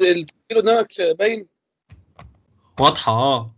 الكيلو قدامك باين واضحة اه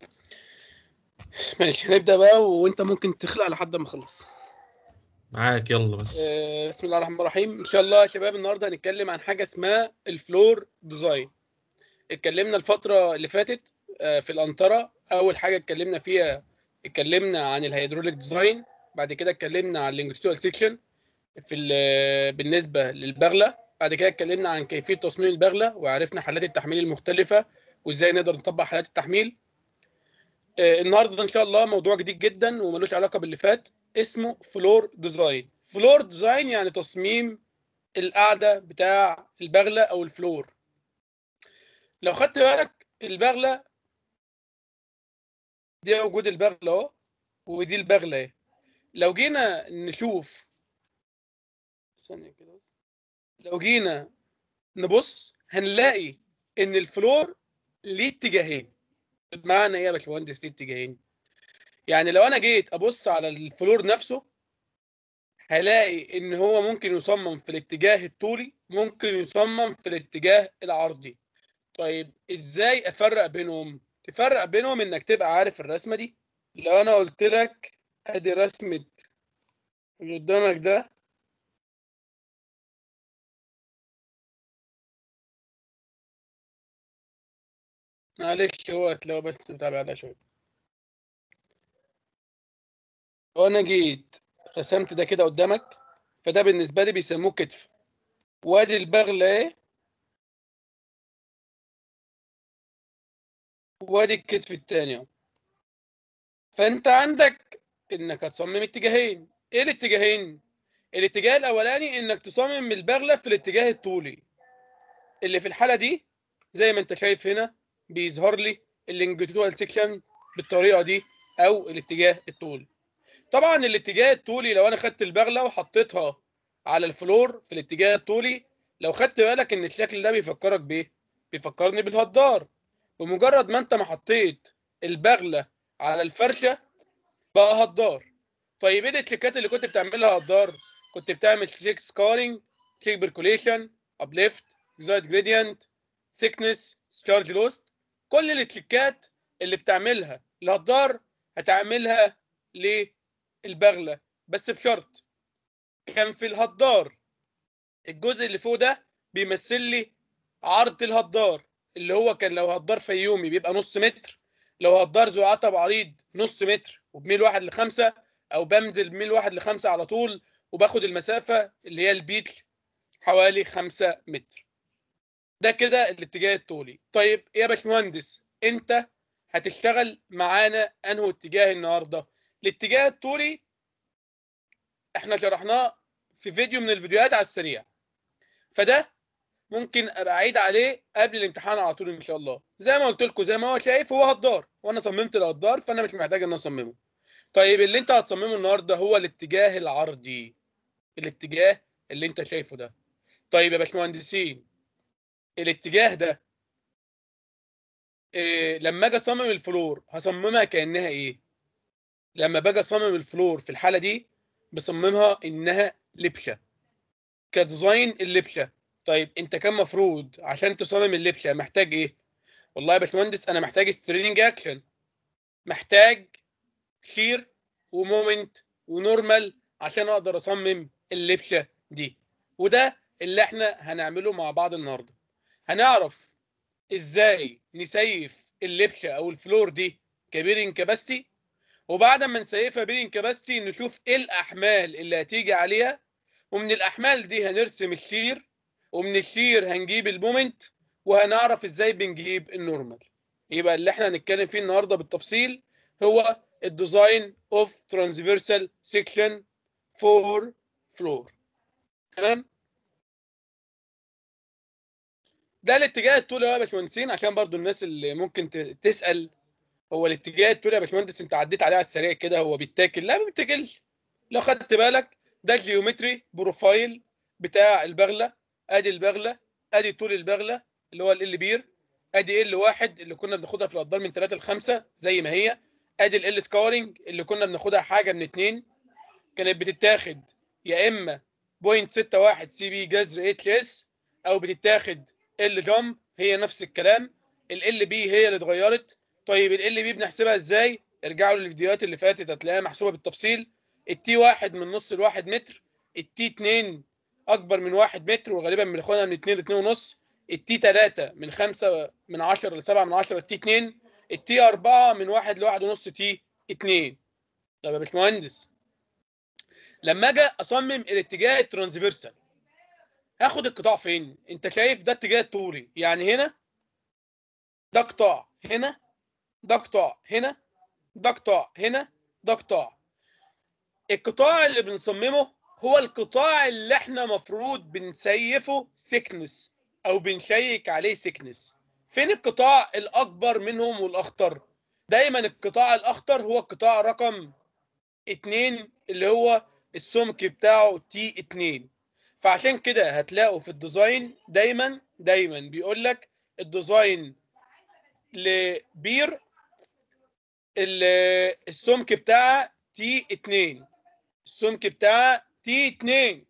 ماشي هنبدا بقى وانت ممكن تخلق لحد ما اخلص معاك يلا بس آه، بسم الله الرحمن الرحيم ان شاء الله يا شباب النهارده هنتكلم عن حاجه اسمها الفلور ديزاين اتكلمنا الفتره اللي فاتت آه، في الانطره اول حاجه اتكلمنا فيها اتكلمنا عن الهيدروليك ديزاين بعد كده اتكلمنا عن اللينجوستيوال سيكشن في ال- بالنسبه للبغله بعد كده اتكلمنا عن كيفيه تصميم البغله وعرفنا حالات التحميل المختلفه وازاي نقدر نطبق حالات التحميل آه، النهارده ان شاء الله موضوع جديد جدا وملوش علاقه باللي فات اسمه فلور ديزاين فلور ديزاين يعني تصميم القاعده بتاع البغله او الفلور لو خدت بالك البغله دي وجود البغله اهو ودي البغله اهي لو جينا نشوف ثانيه كده بس. لو جينا نبص هنلاقي ان الفلور ليه اتجاهين بمعنى ايه يا باشمهندس ليه اتجاهين يعني لو انا جيت ابص على الفلور نفسه هلاقي ان هو ممكن يصمم في الاتجاه الطولي ممكن يصمم في الاتجاه العرضي طيب ازاي افرق بينهم تفرق بينهم انك تبقى عارف الرسمه دي لو انا قلت لك ادي رسمه اللي قدامك ده معلش هو هتلاقوا بس متابع عليها شويه لو انا جيت رسمت ده كده قدامك فده بالنسبه لي بيسموه كتف وادي البغله اهي وادي الكتف التاني اهو فانت عندك انك هتصمم اتجاهين ايه الاتجاهين الاتجاه الاولاني انك تصمم البغله في الاتجاه الطولي اللي في الحاله دي زي ما انت شايف هنا بيظهر لي اللينجيتودال سيكشن بالطريقه دي او الاتجاه الطولي طبعا الاتجاه الطولي لو انا خدت البغله وحطيتها على الفلور في الاتجاه الطولي لو خدت بالك ان الشكل ده بيفكرك بايه بيفكرني بالهدار بمجرد ما انت ما حطيت البغله على الفرشه بقى هدار طيب ايه التريكات اللي كنت بتعملها هدار كنت بتعمل تشيك سكارينج تشيك بيركوليشن ابليفت اكزايت جريدينت ثيكنس ستارج لوست كل التريكات اللي بتعملها الهدار هتعملها للبغله بس بشرط كان في الهدار الجزء اللي فوق ده بيمثل لي عرض الهدار اللي هو كان لو هدار فيومي بيبقى نص متر لو هدار ذو عتب عريض نص متر وبميل واحد لخمسة او بنزل بميل واحد لخمسة على طول وباخد المسافة اللي هي البيت حوالي خمسة متر ده كده الاتجاه الطولي طيب يا باشمهندس انت هتشتغل معانا انه اتجاه النهارده الاتجاه الطولي احنا شرحناه في فيديو من الفيديوهات على السريع فده ممكن ابقى اعيد عليه قبل الامتحان على طول ان شاء الله زي ما قلت لكم زي ما هو شايف هو هدار وانا صممت الهدار فانا مش محتاج ان أنا اصممه طيب اللي انت هتصممه النهارده هو الاتجاه العرضي الاتجاه اللي انت شايفه ده طيب يا باشمهندسين الاتجاه ده إيه لما اجي اصمم الفلور هصممها كانها ايه لما باجي اصمم الفلور في الحاله دي بصممها انها لبشه كديزاين اللبشه طيب انت كان مفروض عشان تصمم اللبشه محتاج ايه والله يا باشمهندس انا محتاج ستريننج اكشن محتاج شير ومومنت ونورمال عشان اقدر اصمم اللبشه دي وده اللي احنا هنعمله مع بعض النهارده هنعرف ازاي نسيف اللبشه او الفلور دي كبيرنج كاباستي وبعد ما نسيفها بيرنج كاباستي نشوف ايه الاحمال اللي هتيجي عليها ومن الاحمال دي هنرسم الشير ومن الشير هنجيب المومنت وهنعرف ازاي بنجيب النورمال يبقى اللي احنا هنتكلم فيه النهارده بالتفصيل هو الديزاين اوف ترانسفيرسال سيكشن فور فلور تمام ده الاتجاه الطولي يا باشمهندسين عشان برضو الناس اللي ممكن ت- تسال هو الاتجاه الطولي يا باشمهندس انت عديت عليه على السريع كده هو بيتاكل لا ما بيتاكلش لو خدت بالك ده الجيومتري بروفايل بتاع البغله ادي البغله ادي طول البغله اللي هو ال بير ادي ال واحد اللي كنا بناخدها في الادوار من 3 ل 5 زي ما هي ادي ال سكورنج اللي كنا بناخدها حاجه من اتنين كانت بتتاخد يا اما 0.61 سي بي جذر اتش اس او بتتاخد ال جامب هي نفس الكلام ال بي هي اللي اتغيرت طيب ال بي بنحسبها ازاي ارجعوا للفيديوهات اللي فاتت هتلاقيها محسوبه بالتفصيل التي واحد من نص لواحد متر التي 2 اكبر من واحد متر وغالبا بناخدها من 2 ل 2 ونص التي 3 من 5 من 10 ل 7 من 10 التي 2 التي 4 من 1 ل 1 ونص تي 2 طب يا باشمهندس لما اجي اصمم الاتجاه الترانسفيرسال هاخد القطاع فين انت شايف ده اتجاه طولي يعني هنا ده قطاع هنا ده قطاع هنا ده قطاع هنا ده قطاع القطاع اللي بنصممه هو القطاع اللي احنا مفروض بنسيفه سكنس او بنشيك عليه سكنس فين القطاع الاكبر منهم والاخطر دايما القطاع الاخطر هو القطاع رقم اتنين اللي هو السمك بتاعه تي اتنين فعشان كده هتلاقوا في الديزاين دايما دايما بيقول لك الديزاين لبير ال- السمك بتاعها تي 2 السمك بتاعها تي 2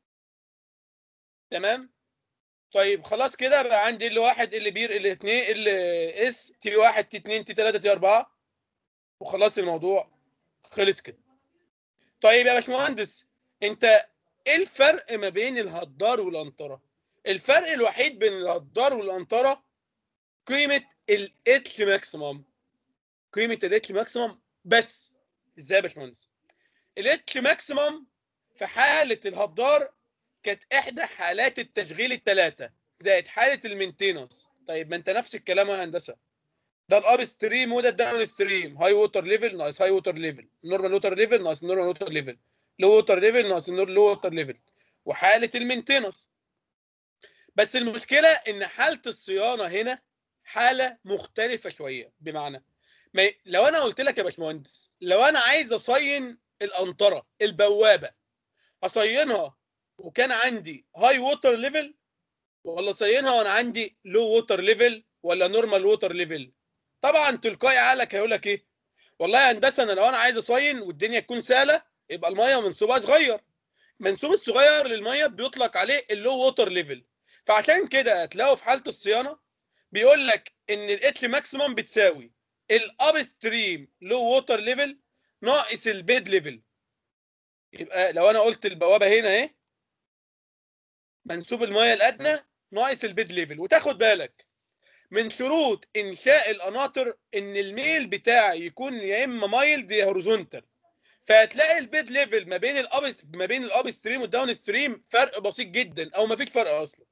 تمام طيب خلاص كده بقى عندي ال واحد ال بير ال 2 ال اس تي 1 تي 2 تي 3 تي 4 وخلاص الموضوع خلص كده طيب يا باشمهندس انت ايه الفرق ما بين الهدار والقنطره الفرق الوحيد بين الهدار والقنطره قيمه الاتش ماكسيمم قيمه الاتش ماكسيمم بس ازاي يا باشمهندس الاتش ماكسيمم في حاله الهدار كانت احدى حالات التشغيل الثلاثه زائد حاله المينتيننس طيب ما انت نفس الكلام يا هندسه ده الاب ستريم وده الداون ستريم هاي ووتر ليفل ناقص هاي ووتر ليفل نورمال ووتر ليفل ناقص نورمال ووتر ليفل لو ووتر ليفل ناقص لو ووتر ليفل وحاله المينتيننس بس المشكله ان حاله الصيانه هنا حاله مختلفه شويه بمعنى ما ي- لو انا قلت لك يا باشمهندس لو انا عايز اصين القنطره البوابه اصينها وكان عندي هاي ووتر ليفل ولا اصينها وانا عندي لو ووتر ليفل ولا نورمال ووتر ليفل طبعا تلقائي عقلك هيقول لك ايه والله يا هندسه انا لو انا عايز اصين والدنيا تكون سهله يبقى الميه منسوبها صغير منسوب الصغير للميه بيطلق عليه اللو ووتر ليفل فعشان كده هتلاقوا في حاله الصيانه بيقول لك ان الاتش ماكسيمم بتساوي الاب ستريم لو ووتر ليفل ناقص البيد ليفل يبقى لو انا قلت البوابه هنا اهي منسوب الميه الادنى ناقص البيد ليفل وتاخد بالك من شروط انشاء القناطر ان الميل بتاعي يكون يا اما مايلد يا هوريزونتال فهتلاقي البيد ليفل ما بين الاب ما بين الاب ستريم والداون ستريم فرق بسيط جدا او ما فيش فرق اصلا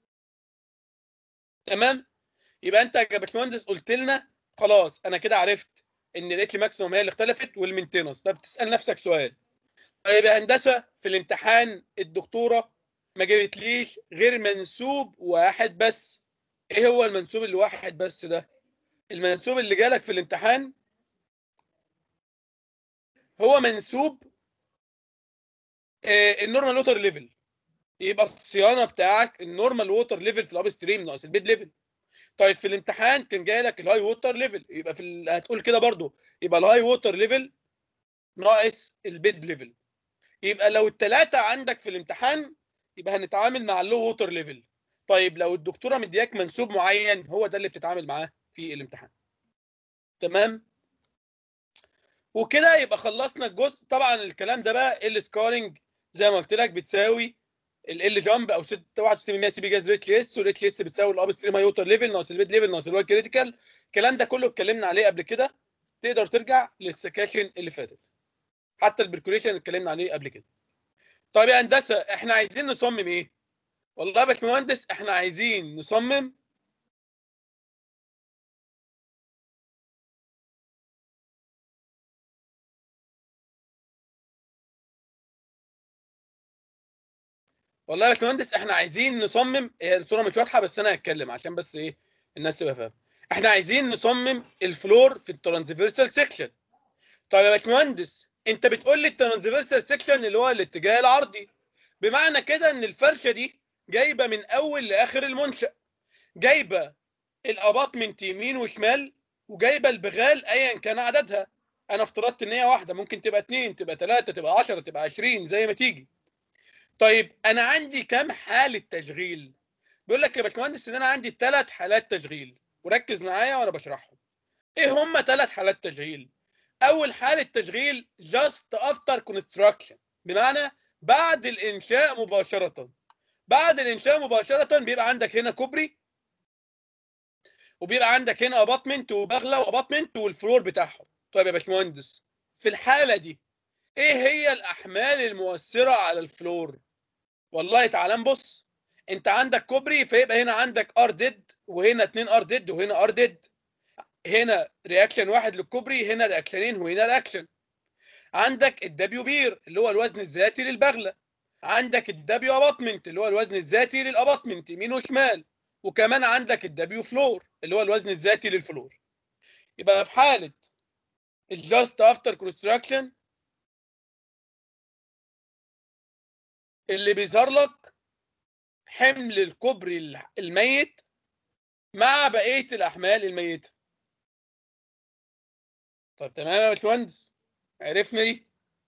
تمام يبقى انت يا باشمهندس قلت لنا خلاص انا كده عرفت ان الاتش ماكسيموم هي اللي اختلفت والمينتيننس طب تسال نفسك سؤال طيب يا هندسه في الامتحان الدكتوره ما جابتليش غير منسوب واحد بس ايه هو المنسوب اللي واحد بس ده المنسوب اللي جالك في الامتحان هو منسوب آه، النورمال ووتر ليفل يبقى الصيانه بتاعك النورمال ووتر ليفل في الاب ستريم ناقص البيد ليفل طيب في الامتحان كان جاي لك الهاي ووتر ليفل يبقى في ال... هتقول كده برضو يبقى الهاي ووتر ليفل ناقص البيد ليفل يبقى لو الثلاثه عندك في الامتحان يبقى هنتعامل مع اللو ووتر ليفل طيب لو الدكتوره مدياك منسوب معين هو ده اللي بتتعامل معاه في الامتحان تمام وكده يبقى خلصنا الجزء طبعا الكلام ده بقى السكارنج زي ما قلت لك بتساوي ال جامب او 61% سي بي جاز ريت اس والريت اس بتساوي الاب ستريم هاي ووتر ليفل ناقص البيد ليفل ناقص الواي كريتيكال الكلام ده كله اتكلمنا عليه قبل كده تقدر ترجع للسكاشن اللي فاتت حتى البركوليشن اتكلمنا عليه قبل كده طيب يا هندسه احنا عايزين نصمم ايه والله يا باشمهندس احنا عايزين نصمم والله يا باشمهندس احنا عايزين نصمم هي الصوره مش واضحه بس انا هتكلم عشان بس ايه الناس تبقى فاهمه احنا عايزين نصمم الفلور في الترانسفيرسال سيكشن طيب يا باشمهندس انت بتقول لي الترانسفيرسال سيكشن اللي هو الاتجاه العرضي بمعنى كده ان الفرشه دي جايبه من اول لاخر المنشا جايبه الاباطمنت يمين وشمال وجايبه البغال ايا كان عددها انا افترضت ان هي واحده ممكن تبقى اتنين تبقى تلاته تبقى عشرة تبقى عشرين زي ما تيجي طيب انا عندي كام حاله تشغيل بيقول لك يا باشمهندس ان انا عندي ثلاث حالات تشغيل وركز معايا وانا بشرحهم ايه هم ثلاث حالات تشغيل اول حاله تشغيل just after construction بمعنى بعد الانشاء مباشره بعد الانشاء مباشره بيبقى عندك هنا كوبري وبيبقى عندك هنا اباطمنت وبغله واباطمنت والفلور بتاعهم طيب يا باشمهندس في الحاله دي ايه هي الاحمال المؤثره على الفلور والله تعالى نبص انت عندك كوبري فيبقى هنا عندك ار ديد وهنا اتنين ار ديد وهنا ار ديد هنا رياكشن واحد للكوبري هنا رياكشنين وهنا رياكشن عندك الدبليو بير اللي هو الوزن الذاتي للبغله عندك الدبليو اباطمنت اللي هو الوزن الذاتي للاباطمنت يمين وشمال وكمان عندك الدبليو فلور اللي هو الوزن الذاتي للفلور يبقى في حاله الجاست افتر كونستراكشن اللي بيظهر لك حمل الكوبري الميت مع بقيه الاحمال الميته طب تمام يا باشمهندس عرفنا دي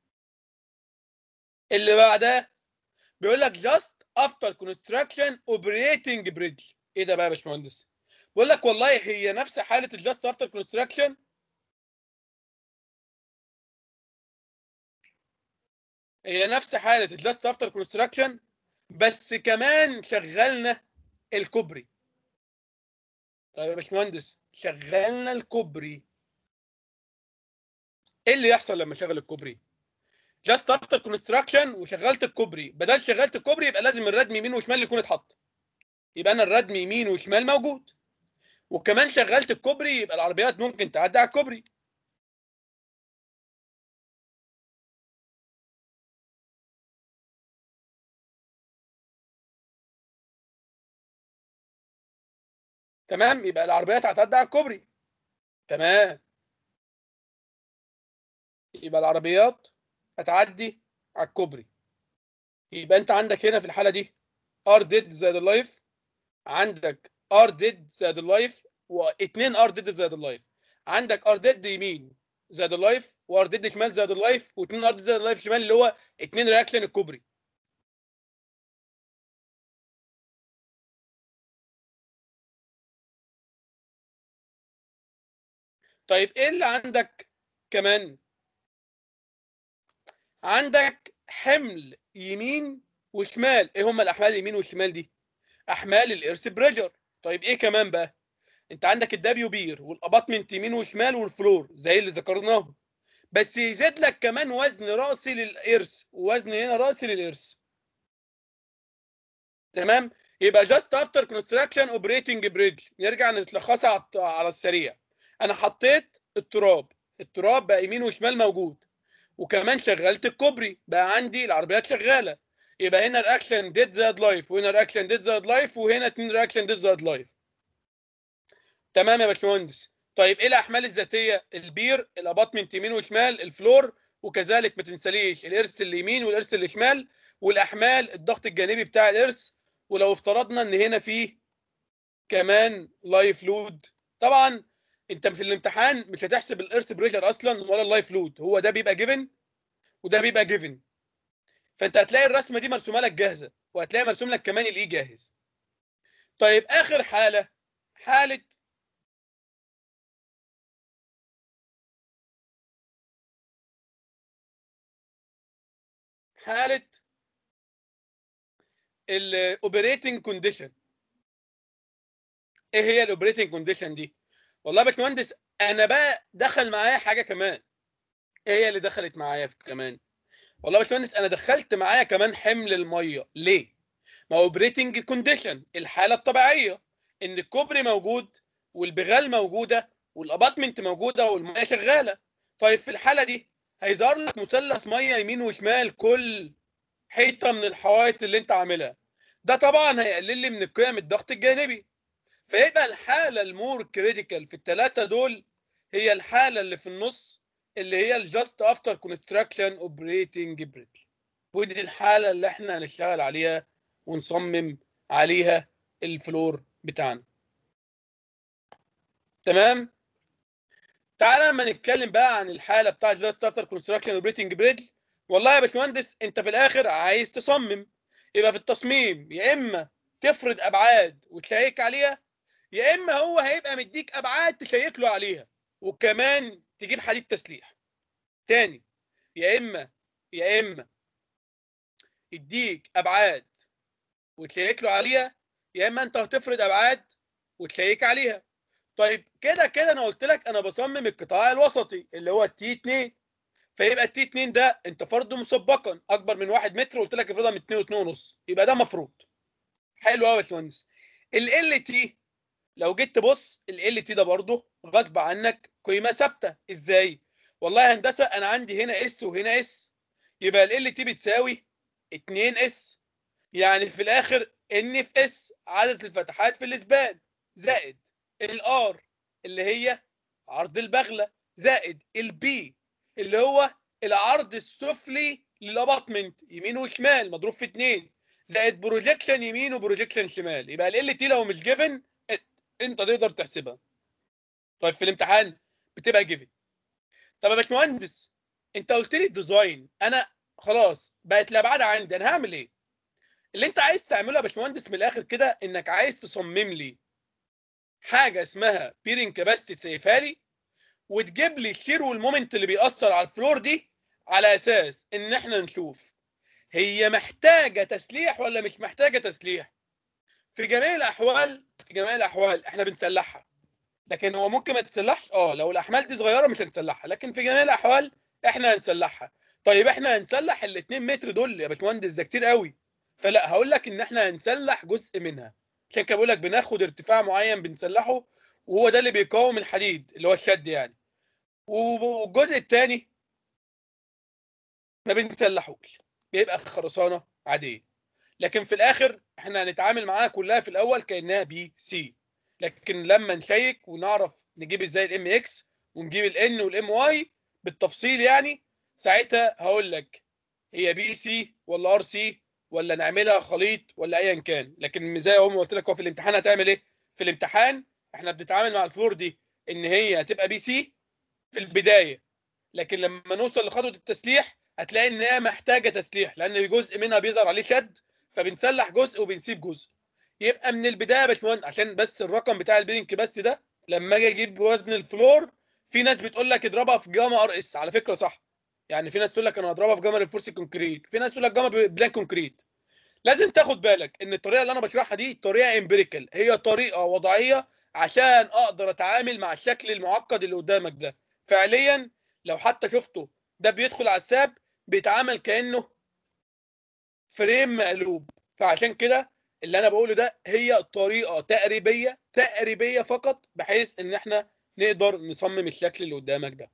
اللي بعدها بيقول لك just after construction operating bridge ايه ده بقى يا باشمهندس بيقول لك والله هي نفس حاله الجاست افتر كونستراكشن هي نفس حاله الجاست افتر كونستراكشن بس كمان شغلنا الكوبري طيب يا باشمهندس شغلنا الكوبري ايه اللي يحصل لما اشغل الكوبري جاست افتر كونستراكشن وشغلت الكوبري بدل شغلت الكوبري يبقى لازم الردم يمين وشمال يكون اتحط يبقى انا الردم يمين وشمال موجود وكمان شغلت الكوبري يبقى العربيات ممكن تعدي على الكوبري تمام يبقى العربيات هتعدي على الكوبري تمام يبقى العربيات هتعدي على الكوبري يبقى انت عندك هنا في الحاله دي ار ديد زائد اللايف عندك ار ديد زائد اللايف واثنين ار ديد زائد اللايف عندك ار ديد يمين زائد اللايف وار ديد شمال زائد اللايف واثنين ار ديد زائد اللايف شمال اللي هو اثنين رياكشن الكوبري طيب ايه اللي عندك كمان عندك حمل يمين وشمال ايه هم الاحمال اليمين والشمال دي احمال الارث بريجر طيب ايه كمان بقى انت عندك الدبليو بير والاباطمنت يمين وشمال والفلور زي اللي ذكرناهم بس يزيد لك كمان وزن راسي للارث ووزن هنا راسي للارث تمام يبقى جاست افتر كونستراكشن اوبريتنج بريدج نرجع نلخصها على السريع انا حطيت التراب التراب بقى يمين وشمال موجود وكمان شغلت الكوبري بقى عندي العربيات شغاله يبقى هنا رياكشن ديد زائد لايف وهنا رياكشن ديد زائد لايف وهنا اتنين رياكشن ديد زائد لايف تمام يا باشمهندس طيب ايه الاحمال الذاتيه البير الاباطمنت يمين وشمال الفلور وكذلك ما تنساليش الارث اللي يمين والارث اللي شمال والاحمال الضغط الجانبي بتاع الارث ولو افترضنا ان هنا فيه كمان لايف لود طبعا انت في الامتحان مش هتحسب الارث بريشر اصلا ولا اللايف لود هو ده بيبقى جيفن وده بيبقى جيفن فانت هتلاقي الرسمه دي مرسومه لك جاهزه وهتلاقي مرسوم لك كمان الاي جاهز طيب اخر حاله حاله حاله الاوبريتنج كونديشن ايه هي الاوبريتنج كونديشن دي والله يا باشمهندس انا بقى دخل معايا حاجه كمان ايه هي اللي دخلت معايا كمان والله يا باشمهندس انا دخلت معايا كمان حمل الميه ليه ما هو اوبريتنج كونديشن الحاله الطبيعيه ان الكوبري موجود والبغال موجوده والاباتمنت موجوده والميه شغاله طيب في الحاله دي هيظهر لك مثلث ميه يمين وشمال كل حيطه من الحوائط اللي انت عاملها ده طبعا هيقلل لي من قيم الضغط الجانبي فيبقى الحاله المور كريتيكال في الثلاثه دول هي الحاله اللي في النص اللي هي الجاست افتر كونستراكشن اوبريتنج بريدج ودي الحاله اللي احنا هنشتغل عليها ونصمم عليها الفلور بتاعنا تمام تعالى لما نتكلم بقى عن الحاله بتاعه جاست افتر كونستراكشن اوبريتنج بريدج والله يا باشمهندس انت في الاخر عايز تصمم يبقى في التصميم يا اما تفرض ابعاد وتشيك عليها يا اما هو هيبقى مديك ابعاد تشيك له عليها وكمان تجيب حديد تسليح تاني يا اما يا اما يديك ابعاد وتشيك له عليها يا اما انت هتفرض ابعاد وتشيك عليها طيب كده كده انا قلت لك انا بصمم القطاع الوسطي اللي هو التي 2 فيبقى التي 2 ده انت فرضه مسبقا اكبر من 1 متر قلت لك افرضها من 2 و2 ونص يبقى ده مفروض حلو قوي يا باشمهندس ال ال تي لو جيت تبص ال ال تي ده برضه غصب عنك قيمه ثابته ازاي والله يا هندسه انا عندي هنا اس وهنا اس يبقى ال ال تي بتساوي 2 اس يعني في الاخر ان في اس عدد الفتحات في الاسبان زائد الار اللي هي عرض البغله زائد البي اللي هو العرض السفلي للاباطمنت يمين وشمال مضروب في 2 زائد بروجيكشن يمين وبروجيكشن شمال يبقى ال تي لو مش جيفن انت تقدر تحسبها طيب في الامتحان بتبقى جيفن طب يا باشمهندس انت قلت لي الديزاين انا خلاص بقت الابعاد عندي انا هعمل ايه اللي انت عايز تعمله يا باشمهندس من الاخر كده انك عايز تصمم لي حاجه اسمها بيرنج كاباسيتي تسيفها لي وتجيب لي الشير والمومنت اللي بيأثر على الفلور دي على اساس ان احنا نشوف هي محتاجه تسليح ولا مش محتاجه تسليح في جميع الاحوال في جميع الاحوال احنا بنسلحها لكن هو ممكن ما تسلحش اه لو الاحمال دي صغيره مش هنسلحها لكن في جميع الاحوال احنا هنسلحها طيب احنا هنسلح ال 2 متر دول يا باشمهندس ده كتير قوي فلا هقول لك ان احنا هنسلح جزء منها عشان كده بقول لك بناخد ارتفاع معين بنسلحه وهو ده اللي بيقاوم الحديد اللي هو الشد يعني والجزء الثاني ما بنسلحوش بيبقى خرسانه عاديه لكن في الاخر احنا هنتعامل معاها كلها في الاول كانها بي سي لكن لما نشيك ونعرف نجيب ازاي الام اكس ونجيب الان والام واي بالتفصيل يعني ساعتها هقول لك هي بي سي ولا ار سي ولا نعملها خليط ولا ايا كان لكن الميزايا هم قلت لك هو في الامتحان هتعمل ايه في الامتحان احنا بنتعامل مع الفلور دي ان هي هتبقى بي سي في البدايه لكن لما نوصل لخطوه التسليح هتلاقي ان هي محتاجه تسليح لان جزء منها بيظهر عليه شد فبنسلح جزء وبنسيب جزء يبقى من البدايه يا باشمهندس عشان بس الرقم بتاع البينك بس ده لما اجي اجيب وزن الفلور في ناس بتقول لك اضربها في جاما ار اس على فكره صح يعني في ناس تقول لك انا هضربها في جاما رينفورس كونكريت في ناس تقول لك جاما بلان كونكريت لازم تاخد بالك ان الطريقه اللي انا بشرحها دي طريقه امبيريكال هي طريقه وضعيه عشان اقدر اتعامل مع الشكل المعقد اللي قدامك ده فعليا لو حتى شفته ده بيدخل على الساب بيتعامل كانه فريم مقلوب فعشان كده اللي انا بقوله ده هي طريقه تقريبيه تقريبيه فقط بحيث ان احنا نقدر نصمم الشكل اللي قدامك ده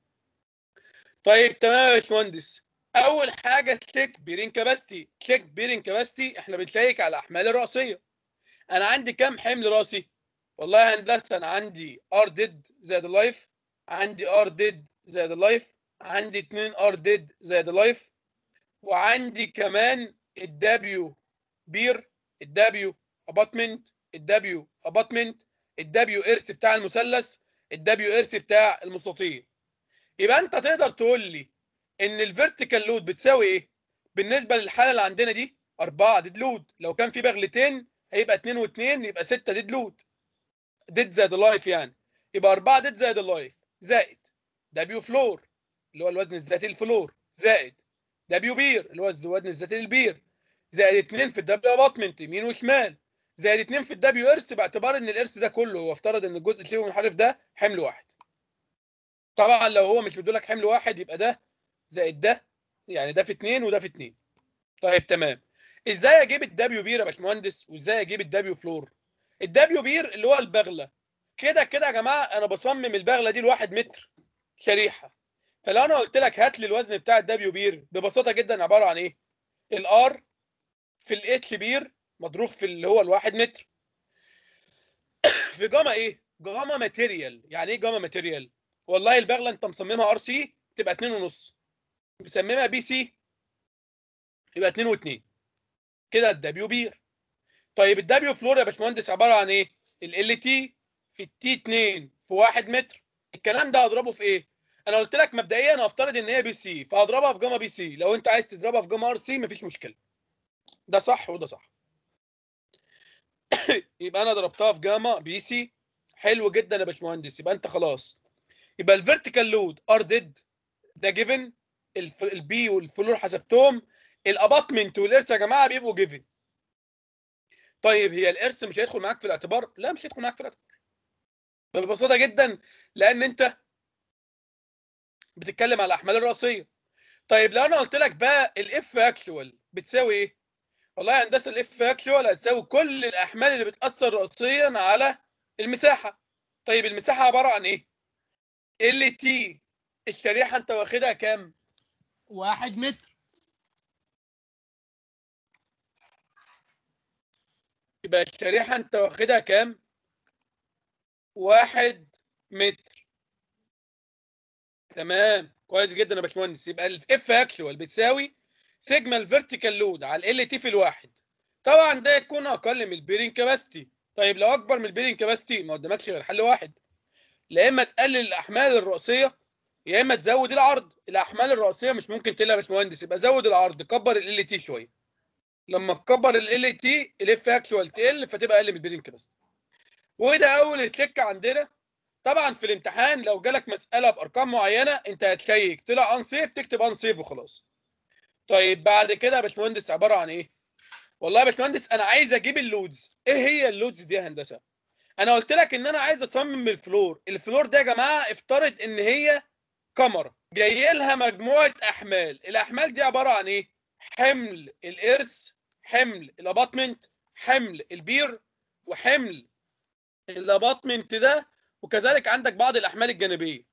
طيب تمام يا باشمهندس اول حاجه تشيك بيرين كاباستي تشيك بيرين كاباستي احنا بنشيك على الاحمال الراسيه انا عندي كام حمل راسي والله يا هندسه انا عندي ار ديد زائد اللايف عندي ار ديد زائد اللايف عندي 2 ار ديد زائد اللايف وعندي كمان الدبليو بير الدبليو اباتمنت الدبليو اباتمنت الدبليو ارث بتاع المثلث الدبليو ارث بتاع المستطيل يبقى انت تقدر تقول لي ان الفيرتيكال لود بتساوي ايه بالنسبه للحاله اللي عندنا دي 4 ديد لود لو كان في بغلتين هيبقى 2 و2 يبقى 6 ديد لود ديد زائد اللايف يعني يبقى 4 ديد زائد اللايف زائد دبليو فلور اللي هو الوزن الذاتي للفلور زائد دبليو بير اللي هو الوزن الذاتي للبير زائد 2 في الدبليو اباتمنت يمين وشمال زائد 2 في الدبليو ارث باعتبار ان الارث ده كله هو افترض ان الجزء الشبه منحرف ده حمل واحد طبعا لو هو مش بيدولك حمل واحد يبقى ده زائد ده يعني ده في 2 وده في 2 طيب تمام ازاي اجيب الدبليو بير يا باشمهندس وازاي اجيب الدبليو فلور الدبليو بير اللي هو البغله كده كده يا جماعه انا بصمم البغله دي لواحد متر شريحه فلو انا قلت لك هات لي الوزن بتاع الدبليو بير ببساطه جدا عباره عن ايه الار في الاتش بير مضروب في اللي هو الواحد متر في جاما ايه جاما ماتيريال يعني ايه جاما ماتيريال والله البغله انت مصممها ار سي تبقى 2 ونص مسممها بي سي يبقى 2 و2 كده الدبليو بير طيب الدبليو فلور يا باشمهندس عباره عن ايه ال تي في التي 2 في 1 متر الكلام ده هضربه في ايه انا قلت لك مبدئيا هفترض ان هي بي سي فهضربها في جاما بي سي لو انت عايز تضربها في جاما ار سي مفيش مشكله ده صح وده صح يبقى انا ضربتها في جاما بي سي حلو جدا يا باشمهندس يبقى انت خلاص يبقى الفيرتيكال لود ار ديد ده جيفن البي والفلور حسبتهم الاباطمنت والارث يا جماعه بيبقوا جيفن طيب هي الارث مش هيدخل معاك في الاعتبار لا مش هيدخل معاك في الاعتبار ببساطه جدا لان انت بتتكلم على الاحمال الرئيسيه طيب لو انا قلت لك بقى الاف اكشوال بتساوي ايه والله يا هندسه الاف اكشوال هتساوي كل الاحمال اللي بتاثر رئيسيا على المساحه طيب المساحه عباره عن ايه ال تي الشريحه انت واخدها كام واحد متر يبقى الشريحه انت واخدها كام واحد متر تمام كويس جدا يا باشمهندس يبقى الاف اكشوال بتساوي سيجما الفيرتيكال لود على ال تي في الواحد طبعا ده يكون اقل من البيرنج كاباسيتي طيب لو اكبر من البيرنج كاباسيتي ما قدامكش غير حل واحد لا اما تقلل الاحمال الرئيسيه يا اما تزود العرض الاحمال الرئيسيه مش ممكن تقلها يا باشمهندس يبقى زود العرض كبر ال تي شويه لما تكبر ال تي الاف اكشوال تقل فتبقى اقل من البيرنج كاباسيتي وده اول تليك عندنا طبعا في الامتحان لو جالك مساله بارقام معينه انت هتشيك طلع ان سيف تكتب ان سيف وخلاص طيب بعد كده يا باشمهندس عباره عن ايه والله يا باشمهندس انا عايز اجيب اللودز ايه هي اللودز دي يا هندسه انا قلت لك ان انا عايز اصمم الفلور الفلور ده يا جماعه افترض ان هي كاميرا جاي لها مجموعه احمال الاحمال دي عباره عن ايه حمل الارث حمل الاباطمنت حمل البير وحمل الاباطمنت ده وكذلك عندك بعض الاحمال الجانبيه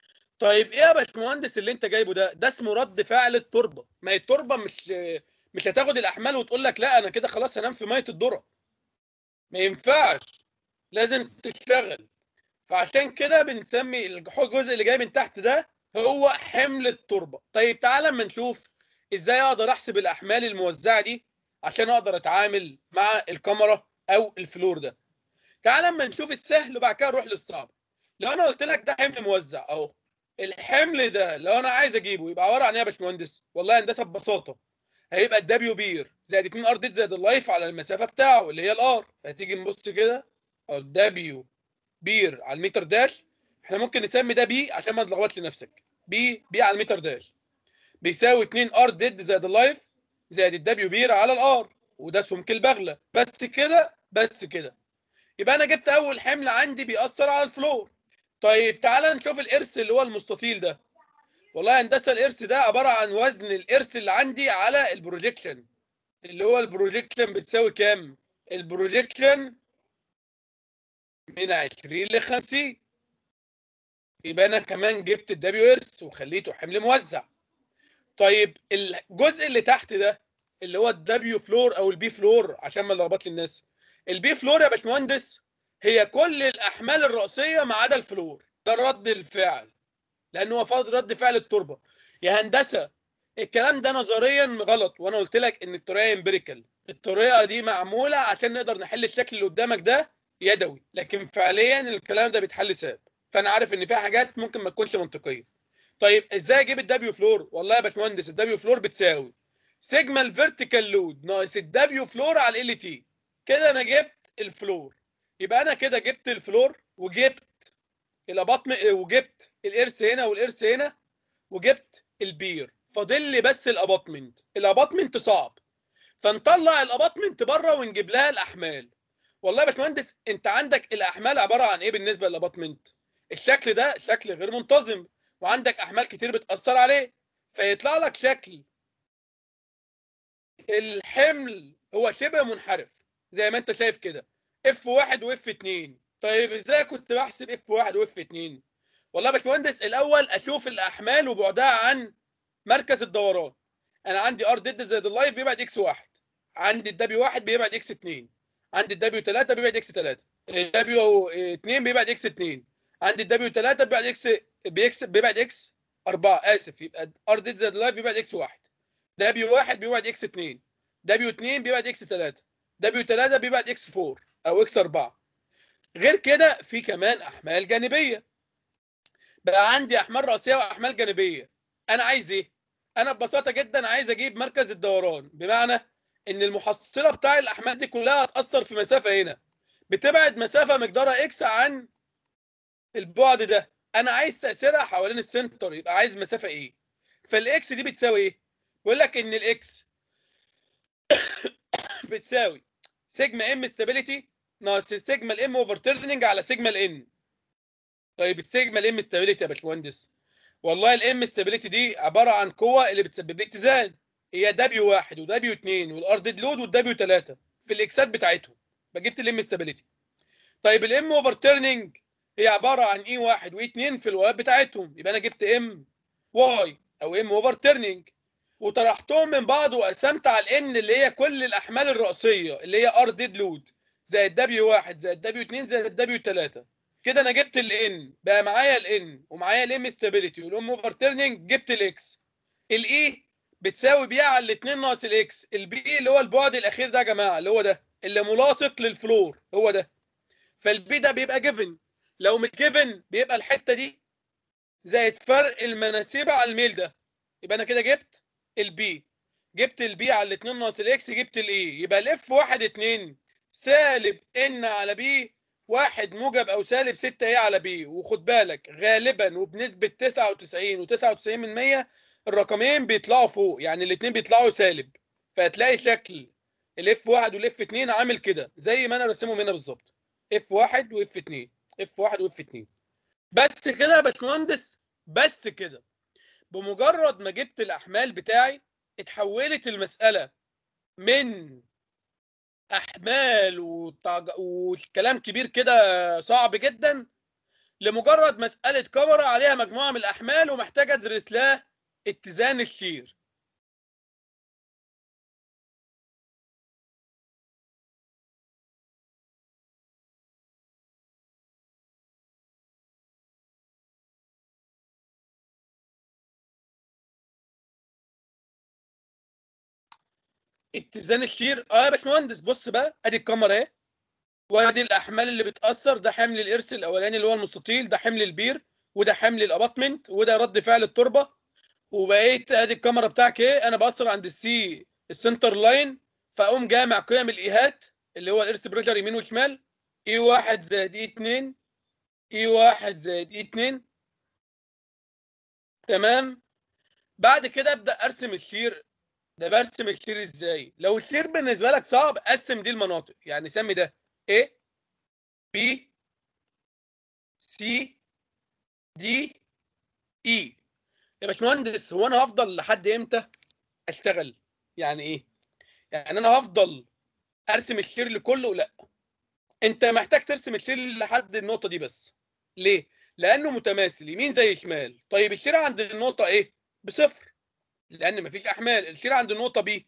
طيب ايه يا باشمهندس اللي انت جايبه ده ده اسمه رد فعل التربه ما هي التربه مش مش هتاخد الاحمال وتقول لك لا انا كده خلاص هنام في ميه الذره ما ينفعش لازم تشتغل فعشان كده بنسمي الجزء اللي جاي من تحت ده هو حمل التربه طيب تعالى اما نشوف ازاي اقدر احسب الاحمال الموزعه دي عشان اقدر اتعامل مع الكاميرا او الفلور ده تعالى اما نشوف السهل وبعد كده نروح للصعب لو انا قلت لك ده حمل موزع اهو الحمل ده لو انا عايز اجيبه يبقى عباره عن ايه يا باشمهندس والله هندسه ببساطه هيبقى الدبليو بير زائد 2 ار ديت زائد اللايف على المسافه بتاعه اللي هي الار هتيجي نبص كده الدبليو بير على المتر داش احنا ممكن نسمي ده بي عشان ما تلخبطش نفسك بي بي على المتر داش بيساوي 2 ار ديد زائد اللايف زائد الدبليو بير على الار وده سمك البغله بس كده بس كده يبقى انا جبت اول حمل عندي بيأثر على الفلور طيب تعالى نشوف الارث اللي هو المستطيل ده والله هندسه الارث ده عباره عن وزن الارث اللي عندي على البروجيكشن اللي هو البروجيكشن بتساوي كام البروجيكشن من 20 ل 50 يبقى انا كمان جبت الدبليو ارث وخليته حمل موزع طيب الجزء اللي تحت ده اللي هو الدبليو فلور او البي فلور عشان ما نلخبطش الناس البي فلور يا باشمهندس هي كل الاحمال الرئيسيه ما عدا الفلور ده رد الفعل لانه هو فرض رد فعل التربه يا هندسه الكلام ده نظريا غلط وانا قلت لك ان الطريقه امبيريكال الطريقه دي معموله عشان نقدر نحل الشكل اللي قدامك ده يدوي لكن فعليا الكلام ده بيتحل ساب فانا عارف ان في حاجات ممكن ما تكونش منطقيه طيب ازاي اجيب الدبليو فلور والله يا باشمهندس الدبليو فلور بتساوي سيجما الفيرتيكال لود ناقص الدبليو فلور على ال تي كده انا جبت الفلور يبقى انا كده جبت الفلور وجبت الاباطمنت وجبت الارث هنا والارث هنا وجبت البير فاضل لي بس الاباطمنت الاباطمنت صعب فنطلع الاباطمنت بره ونجيب لها الاحمال والله يا باشمهندس انت عندك الاحمال عباره عن ايه بالنسبه للاباطمنت الشكل ده شكل غير منتظم وعندك احمال كتير بتاثر عليه فيطلع لك شكل الحمل هو شبه منحرف زي ما انت شايف كده اف واحد واف اتنين طيب ازاي كنت بحسب اف واحد واف اتنين والله يا باشمهندس الاول اشوف الاحمال وبعدها عن مركز الدوران انا عندي ار ديد زائد اللايف بيبعد اكس واحد عندي الدبليو واحد بيبعد اكس اتنين عندي الدبليو 3 بيبعد اكس 3 الدبليو 2 بيبعد اكس 2 عندي الدبليو 3 بيبعد اكس بيكس بيبعد اكس 4 اسف يبقى ار ديد زائد اللايف بيبعد اكس 1 دبليو 1 بيبعد اكس 2 دبليو 2 بيبعد اكس 3 دبليو 3 بيبعد اكس 4 او اكس 4 غير كده في كمان احمال جانبيه بقى عندي احمال راسيه واحمال جانبيه انا عايز ايه انا ببساطه جدا عايز اجيب مركز الدوران بمعنى ان المحصله بتاع الاحمال دي كلها هتاثر في مسافه هنا بتبعد مسافه مقدارها اكس عن البعد ده انا عايز تاثيرها حوالين السنتر يبقى عايز مسافه ايه فالاكس دي بتساوي ايه بيقول لك ان الاكس بتساوي سيجما ام ستابيليتي ناقص سيجما الام اوفر تيرنينج على سيجما الان طيب السيجما الام ستابيليتي يا باشمهندس والله الام ستابيليتي دي عباره عن قوه اللي بتسبب لي اتزان هي دبليو 1 ودبليو 2 والار ديد لود والدبليو 3 في الاكسات بتاعتهم جبت الام ستابيليتي طيب الام اوفر تيرنينج هي عباره عن اي 1 واي 2 في الوايات بتاعتهم يبقى انا جبت ام واي او ام اوفر تيرنينج وطرحتهم من بعض وقسمت على الان اللي هي كل الاحمال الرئيسيه اللي هي ار ديد لود زائد دبليو 1 زائد دبليو 2 زائد دبليو 3 كده انا جبت الان بقى معايا الان ومعايا الام ستابيليتي والام اوفر تيرنينج جبت الاكس الاي بتساوي بي على الاثنين ناقص الاكس البي اللي هو البعد الاخير ده يا جماعه اللي هو ده اللي ملاصق للفلور هو ده فالبي ده بيبقى جيفن لو مش جيفن بيبقى الحته دي زائد فرق المناسيب على الميل ده يبقى انا كده جبت البي جبت البي على الاثنين ناقص الاكس جبت الاي يبقى الاف 1 2 سالب ان على بي واحد موجب او سالب 6 ايه على بي وخد بالك غالبا وبنسبه 99 و99 من 100 الرقمين بيطلعوا فوق يعني الاثنين بيطلعوا سالب فهتلاقي شكل الاف 1 والاف 2 عامل كده زي ما انا راسمهم هنا بالظبط اف 1 واف 2 اف 1 واف 2 بس كده يا باشمهندس بس كده بمجرد ما جبت الاحمال بتاعي اتحولت المساله من احمال وتعج... والكلام كبير كده صعب جدا لمجرد مساله كاميرا عليها مجموعه من الاحمال ومحتاجه ادرس لها اتزان الشير اتزان الشير اه يا باشمهندس بص بقى ادي الكاميرا اهي وادي الاحمال اللي بتاثر ده حمل الارث الاولاني اللي هو المستطيل ده حمل البير وده حمل الاباطمنت وده رد فعل التربه وبقيت ادي الكاميرا بتاعك ايه انا باثر عند السي السنتر لاين فاقوم جامع قيم الايهات اللي هو الارث بريشر يمين وشمال اي 1 زائد اي 2 اي 1 زائد اي 2 تمام بعد كده ابدا ارسم الشير ده برسم الشير ازاي لو الشير بالنسبه لك صعب قسم دي المناطق يعني سمي ده A B C D E يا باشمهندس هو انا هفضل لحد امتى اشتغل يعني ايه يعني انا هفضل ارسم الشير لكله لا انت محتاج ترسم الشير لحد النقطه دي بس ليه لانه متماثل يمين زي شمال طيب الشير عند النقطه ايه بصفر لان مفيش احمال الشير عند النقطه بي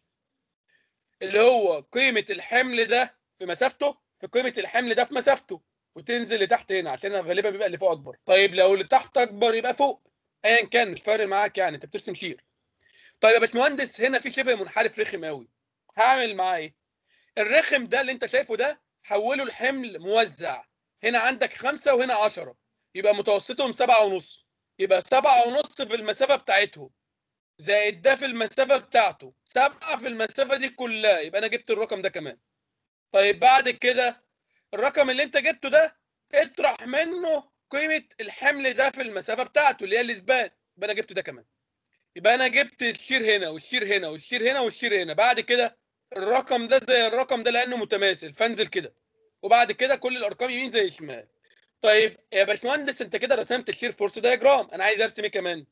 اللي هو قيمه الحمل ده في مسافته في قيمه الحمل ده في مسافته وتنزل لتحت هنا عشان غالبا بيبقى اللي فوق اكبر طيب لو اللي تحت اكبر يبقى فوق ايا كان مش فارق معاك يعني انت بترسم شير طيب يا باشمهندس هنا في شبه منحرف رخم قوي هعمل معاه ايه الرخم ده اللي انت شايفه ده حوله لحمل موزع هنا عندك خمسة وهنا عشرة يبقى متوسطهم سبعة ونص يبقى سبعة ونص في المسافة بتاعتهم زائد ده في المسافة بتاعته سبعة في المسافة دي كلها يبقى أنا جبت الرقم ده كمان طيب بعد كده الرقم اللي أنت جبته ده اطرح منه قيمة الحمل ده في المسافة بتاعته اللي هي الإثبات يبقى أنا جبت ده كمان يبقى أنا جبت الشير هنا والشير هنا والشير هنا والشير هنا بعد كده الرقم ده زي الرقم ده لأنه متماثل فانزل كده وبعد كده كل الأرقام يمين زي شمال طيب يا باشمهندس أنت كده رسمت الشير فورس دايجرام أنا عايز أرسم إيه كمان؟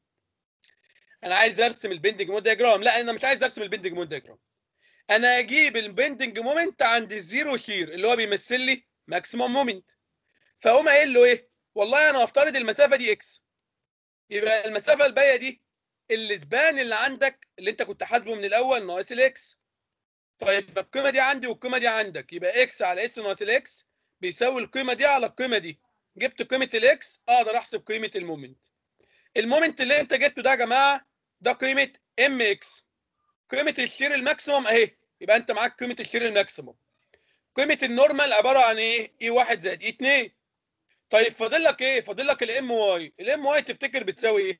انا عايز ارسم البندنج مود دياجرام لا انا مش عايز ارسم البندنج مود دياجرام انا اجيب البندنج مومنت عند الزيرو شير اللي هو بيمثل لي ماكسيموم مومنت فاقوم قايل له ايه والله انا هفترض المسافه دي اكس يبقى المسافه الباقيه دي الاسبان اللي عندك اللي انت كنت حاسبه من الاول ناقص الاكس طيب القيمه دي عندي والقيمه دي عندك يبقى اكس على اس ناقص الاكس بيساوي القيمه دي على القيمه دي جبت قيمه الاكس اقدر احسب قيمه المومنت المومنت اللي انت جبته ده يا جماعه ده قيمه ام اكس قيمه الشير الماكسيموم اهي يبقى انت معاك قيمه الشير الماكسيموم قيمه النورمال عباره عن ايه اي 1 زائد اي 2 طيب فاضل لك ايه فاضل لك الام واي الام واي تفتكر بتساوي ايه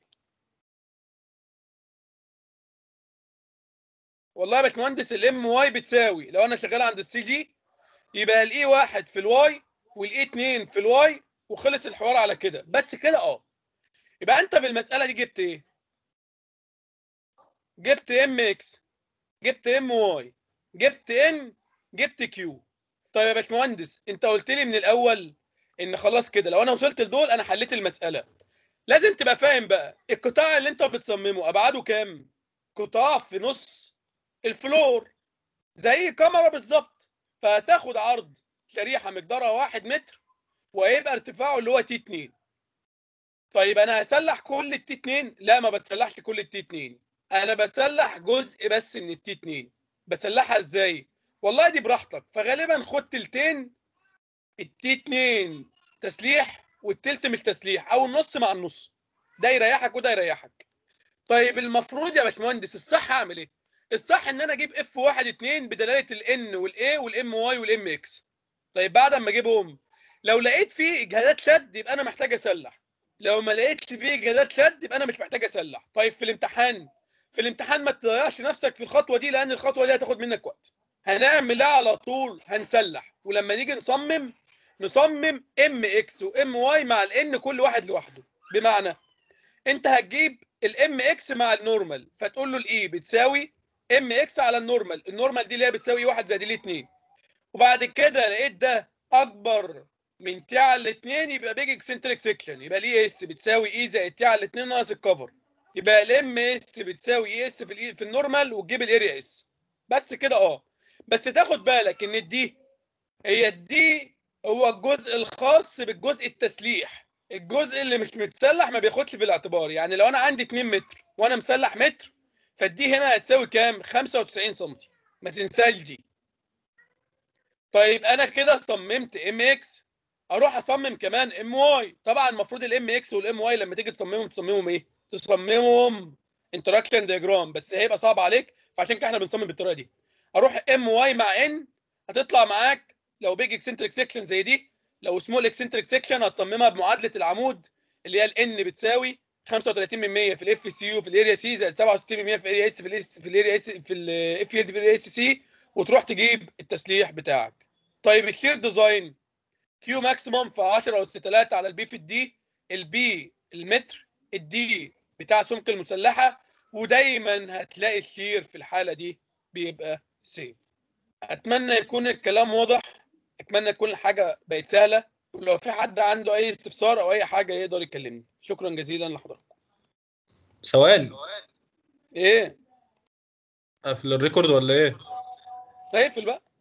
والله يا باشمهندس الام واي بتساوي لو انا شغال عند السي جي يبقى الاي واحد في الواي والاي 2 في الواي وخلص الحوار على كده بس كده اه يبقى انت في المساله دي جبت ايه جبت ام اكس جبت ام واي جبت ان جبت كيو طيب يا باشمهندس انت قلت لي من الاول ان خلاص كده لو انا وصلت لدول انا حليت المساله لازم تبقى فاهم بقى القطاع اللي انت بتصممه ابعاده كام قطاع في نص الفلور زي كاميرا بالظبط فهتاخد عرض شريحه مقدارها واحد متر وهيبقى ارتفاعه اللي هو تي 2 طيب انا هسلح كل التي 2 لا ما بسلحش كل التي 2 انا بسلح جزء بس من التي 2 بسلحها ازاي والله دي براحتك فغالبا خد تلتين التي 2 تسليح والتلت مش تسليح او النص مع النص ده يريحك وده يريحك طيب المفروض يا باشمهندس الصح اعمل ايه الصح ان انا اجيب اف 1 2 بدلاله الان والاي والام واي والام اكس طيب بعد ما اجيبهم لو لقيت فيه اجهادات شد يبقى انا محتاج اسلح لو ما لقيتش فيه اجهادات شد يبقى انا مش محتاج اسلح طيب في الامتحان في الامتحان ما تضيعش نفسك في الخطوه دي لان الخطوه دي هتاخد منك وقت هنعمل ايه على طول هنسلح ولما نيجي نصمم نصمم ام اكس وام واي مع الان كل واحد لوحده بمعنى انت هتجيب الام اكس مع النورمال فتقول له الاي بتساوي ام اكس على النورمال النورمال دي اللي هي بتساوي 1 زائد الاي 2 وبعد كده لقيت ده اكبر من تي على الاثنين يبقى بيج اكسنتريك سيكشن يبقى الاي اس بتساوي اي زائد تي على الاثنين ناقص الكفر يبقى الام اس بتساوي اي اس في ال في النورمال وتجيب الاريا اس بس كده اه بس تاخد بالك ان الدي هي الدي هو الجزء الخاص بالجزء التسليح الجزء اللي مش متسلح ما بياخدش في الاعتبار يعني لو انا عندي 2 متر وانا مسلح متر فالدي هنا هتساوي كام 95 سم ما تنساش دي طيب انا كده صممت ام اكس اروح اصمم كمان ام واي طبعا المفروض الام اكس والام واي لما تيجي تصممهم تصممهم ايه تصممهم انتراكشن دياجرام بس هيبقى صعب عليك فعشان كده احنا بنصمم بالطريقه دي اروح ام واي مع ان هتطلع معاك لو بيج اكسنتريك سيكشن زي دي لو سمول اكسنتريك سيكشن هتصممها بمعادله العمود اللي هي الان بتساوي 35 من 100 في الاف سي يو في الاريا سي زائد 67 من 100 في الاريا اس في الاس في الاريا اس في الاف يلد في الاريا اس سي وتروح تجيب التسليح بتاعك طيب الشير ديزاين كيو ماكسيموم في 10 اس 3 على البي في الدي البي المتر الدي بتاع سمك المسلحه ودايما هتلاقي الشير في الحاله دي بيبقى سيف اتمنى يكون الكلام واضح اتمنى تكون الحاجه بقت سهله ولو في حد عنده اي استفسار او اي حاجه يقدر يكلمني شكرا جزيلا لحضراتكم سؤال ايه قفل الريكورد ولا ايه؟ اقفل بقى